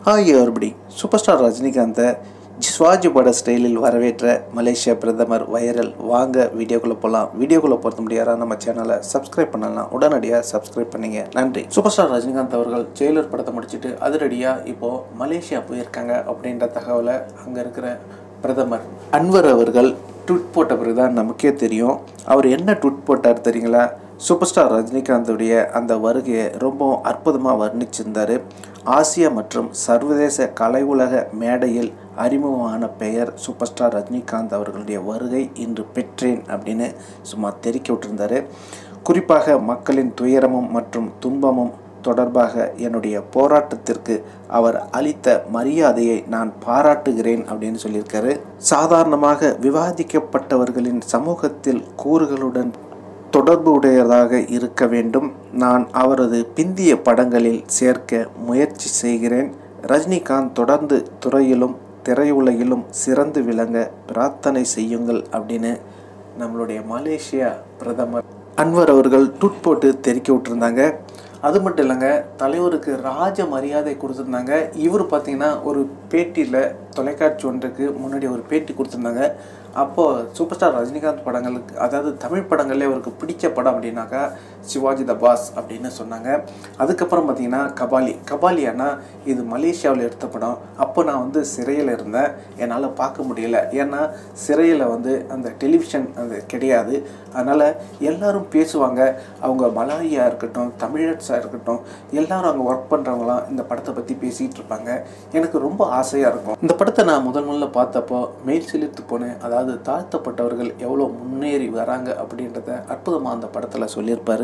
hi everybody super star ரஜினிகாந்தை சிவாஜி பட ஸ்டைலில் வரவேற்ற மலேசியா பிரதமர் வைரல் வாங்க வீடியோக்குள்ளே போகலாம் வீடியோக்குள்ளே பொறுத்த முடியாதா நம்ம சேனலை சப்ஸ்கிரைப் பண்ணலாம் உடனடியாக சப்ஸ்கிரைப் பண்ணீங்க நன்றி சூப்பர் ஸ்டார் ரஜினிகாந்த் அவர்கள் ஜெயிலர் படத்தை முடிச்சுட்டு அதிரடியாக இப்போது மலேசியா போயிருக்காங்க அப்படின்ற தகவலை அங்கே இருக்கிற பிரதமர் அன்வர் அவர்கள் ட்விட் போட்ட பிறகு தான் நமக்கே தெரியும் அவர் என்ன ட்விட் போட்டார் தெரியுங்களா சூப்பர் ஸ்டார் ரஜினிகாந்துடைய அந்த வருகையை ரொம்பவும் அற்புதமாக வர்ணிச்சிருந்தார் ஆசிய மற்றும் சர்வதேச கலை உலக மேடையில் அறிமுகமான பெயர் சூப்பர் ஸ்டார் ரஜினிகாந்த் அவர்களுடைய வருகை இன்று பெற்றேன் அப்படின்னு சும்மா தெரிக்க விட்டிருந்தார் குறிப்பாக மக்களின் துயரமும் மற்றும் துன்பமும் தொடர்பாக என்னுடைய போராட்டத்திற்கு அவர் அளித்த மரியாதையை நான் பாராட்டுகிறேன் அப்படின்னு சொல்லியிருக்காரு சாதாரணமாக விவாதிக்கப்பட்டவர்களின் சமூகத்தில் கூறுகளுடன் தொடர்பு உடையதாக இருக்க வேண்டும் நான் அவரது பிந்திய படங்களில் சேர்க்க முயற்சி செய்கிறேன் ரஜினிகாந்த் தொடர்ந்து துறையிலும் திரையுலகிலும் சிறந்து விளங்க பிரார்த்தனை செய்யுங்கள் அப்படின்னு நம்மளுடைய மலேசியா பிரதமர் அன்வர் அவர்கள் ட்விட் போட்டு தெரிக்க விட்டுருந்தாங்க அது மட்டும் இல்லைங்க தலைவருக்கு ராஜ மரியாதை கொடுத்துருந்தாங்க இவர் பார்த்தீங்கன்னா ஒரு பேட்டியில் தொலைக்காட்சி ஒன்றுக்கு முன்னாடி ஒரு பேட்டி கொடுத்துருந்தாங்க அப்போது சூப்பர் ஸ்டார் ரஜினிகாந்த் படங்களுக்கு அதாவது தமிழ் படங்கள்லேயே அவருக்கு பிடிச்ச படம் அப்படின்னாக்கா சிவாஜி த பாஸ் அப்படின்னு சொன்னாங்க அதுக்கப்புறம் பார்த்தீங்கன்னா கபாலி கபாலியானா இது மலேசியாவில் எடுத்த படம் அப்போ நான் வந்து சிறையில் இருந்தேன் என்னால் பார்க்க முடியல ஏன்னா சிறையில் வந்து அந்த டெலிவிஷன் அது கிடையாது அதனால் எல்லாரும் பேசுவாங்க அவங்க மலாயா இருக்கட்டும் தமிழர்ஸாக இருக்கட்டும் எல்லாரும் அங்கே ஒர்க் பண்ணுறவங்களாம் இந்த படத்தை பற்றி பேசிகிட்டு இருப்பாங்க எனக்கு ரொம்ப ஆசையாக இருக்கும் இந்த படத்தை நான் முதல் முதல்ல பார்த்தப்போ மெயில் சிலிர்த்து போனேன் அதாவது தாழ்த்தப்பட்டவர்கள் எவ்வளோ முன்னேறி வராங்க அப்படின்றத அற்புதமாக அந்த படத்தில் சொல்லியிருப்பாரு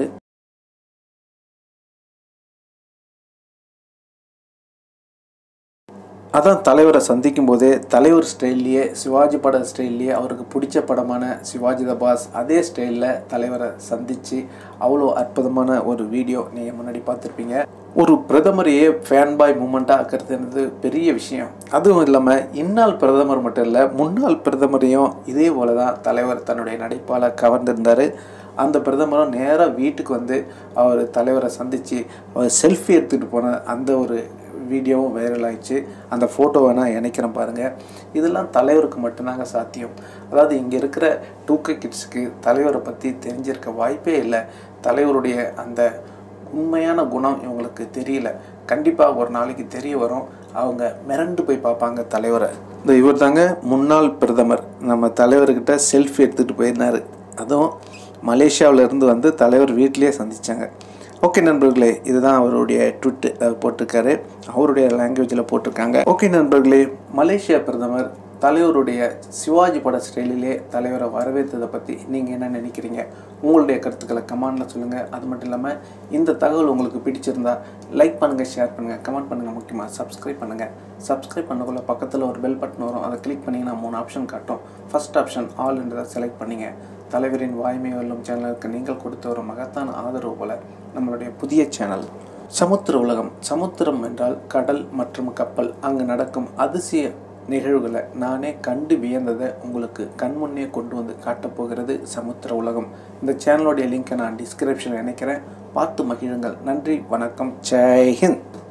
அதான் தலைவரை சந்திக்கும் போதே தலைவர் ஸ்டைல்லையே சிவாஜி பட ஸ்டைல்லையே அவருக்கு பிடிச்ச படமான சிவாஜி த பாஸ் அதே ஸ்டைலில் தலைவரை சந்தித்து அவ்வளோ அற்புதமான ஒரு வீடியோ நீங்கள் முன்னாடி பார்த்துருப்பீங்க ஒரு பிரதமரையே ஃபேன் பாய் மூமெண்ட்டாக ஆக்கிறதுன்றது பெரிய விஷயம் அதுவும் இல்லாமல் இந்நாள் பிரதமர் மட்டும் இல்லை முன்னாள் பிரதமரையும் இதே போல தான் தலைவர் தன்னுடைய நடிப்பால் கவர்ந்திருந்தார் அந்த பிரதமரும் நேராக வீட்டுக்கு வந்து அவர் தலைவரை சந்தித்து அவர் செல்ஃபி எடுத்துகிட்டு போன அந்த ஒரு வீடியோவும் வைரல் ஆயிடுச்சு அந்த ஃபோட்டோவை நான் இணைக்கிறேன் பாருங்கள் இதெல்லாம் தலைவருக்கு மட்டும்தாங்க சாத்தியம் அதாவது இங்கே இருக்கிற டூக்க கிட்ஸுக்கு தலைவரை பற்றி தெரிஞ்சிருக்க வாய்ப்பே இல்லை தலைவருடைய அந்த உண்மையான குணம் இவங்களுக்கு தெரியல கண்டிப்பாக ஒரு நாளைக்கு தெரிய வரும் அவங்க மிரண்டு போய் பார்ப்பாங்க தலைவரை இந்த இவர் தாங்க முன்னாள் பிரதமர் நம்ம தலைவர்கிட்ட செல்ஃபி எடுத்துகிட்டு போயிருந்தார் அதுவும் மலேசியாவில் இருந்து வந்து தலைவர் வீட்டிலேயே சந்தித்தாங்க ஓகே நண்பர்களே இதுதான் அவருடைய ட்விட்டு போட்டிருக்காரு அவருடைய லாங்குவேஜில் போட்டிருக்காங்க ஓகே நண்பர்களே மலேசியா பிரதமர் தலைவருடைய சிவாஜி பட ஸ்டைலிலே தலைவரை வரவேற்றதை பற்றி நீங்கள் என்ன நினைக்கிறீங்க உங்களுடைய கருத்துக்களை கமெண்டில் சொல்லுங்கள் அது மட்டும் இல்லாமல் இந்த தகவல் உங்களுக்கு பிடிச்சிருந்தா லைக் பண்ணுங்கள் ஷேர் பண்ணுங்கள் கமெண்ட் பண்ணுங்கள் முக்கியமாக சப்ஸ்கிரைப் பண்ணுங்கள் சப்ஸ்கிரைப் பண்ணக்குள்ள பக்கத்தில் ஒரு பெல் பட்டன் வரும் அதை கிளிக் பண்ணிங்கன்னா மூணு ஆப்ஷன் காட்டும் ஃபஸ்ட் ஆப்ஷன் ஆல் என்றதை செலக்ட் பண்ணிங்க தலைவரின் வாய்மை வெல்லும் சேனலுக்கு நீங்கள் கொடுத்த ஒரு மகத்தான ஆதரவு போல நம்மளுடைய புதிய சேனல் சமுத்திர உலகம் சமுத்திரம் என்றால் கடல் மற்றும் கப்பல் அங்கு நடக்கும் அதிசய நிகழ்வுகளை நானே கண்டு வியந்ததை உங்களுக்கு கண்முன்னே கொண்டு வந்து காட்டப்போகிறது சமுத்திர உலகம் இந்த சேனலுடைய லிங்கை நான் டிஸ்கிரிப்ஷனில் நினைக்கிறேன் பார்த்து மகிழுங்கள் நன்றி வணக்கம் ஜெய் ஹிந்த்